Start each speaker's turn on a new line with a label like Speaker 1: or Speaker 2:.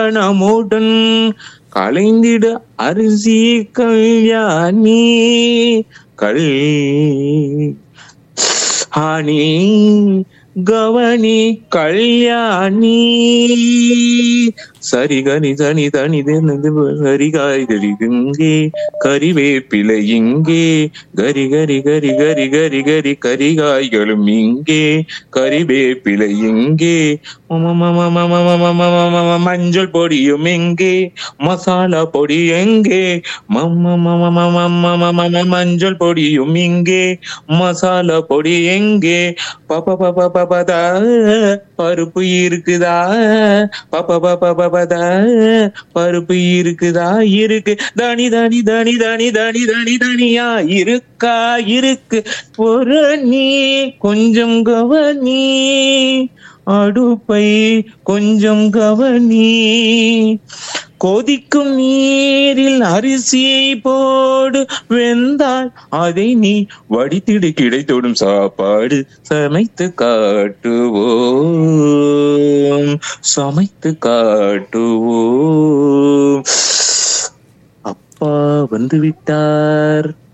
Speaker 1: நம்முடன் கலைந்திட அரிசி கல்யாணி கல் ஹானி கவனி கல்யாணி சரி கனி தனி தனி கரிகாய் இங்கே கறிவேப்பிலை இங்கே கரி கரி கரி கரி கரி கரி கரிகாய்களும் இங்கே கறிவேப்பிலை இங்கே மம மம மம மம மம மம மஞ்சள் பொடியும் எங்கே மசாலா பொடி எங்கே மம்ம மம மம மம மம மஞ்சள் பொடியும் இங்கே மசாலா பொடி எங்கே பப்ப பப்ப பப்பதா பருப்பு இருக்குதா பப்ப பப்ப பப்பதா பருப்பு இருக்குதா இருக்கு தனி தனி தனி தனி தனி தனி தனியா இருக்கா இருக்கு ஒரு நீ கொஞ்சம் கவனி அடுப்பை கொஞ்சம் கவனி கொதிக்கும் நீரில் அரிசியை போடு வெந்தால் அதை நீ வடித்திடு கிடைத்தோடும் சாப்பாடு சமைத்து காட்டுவோம் சமைத்து காட்டுவோம் அப்பா வந்து விட்டார்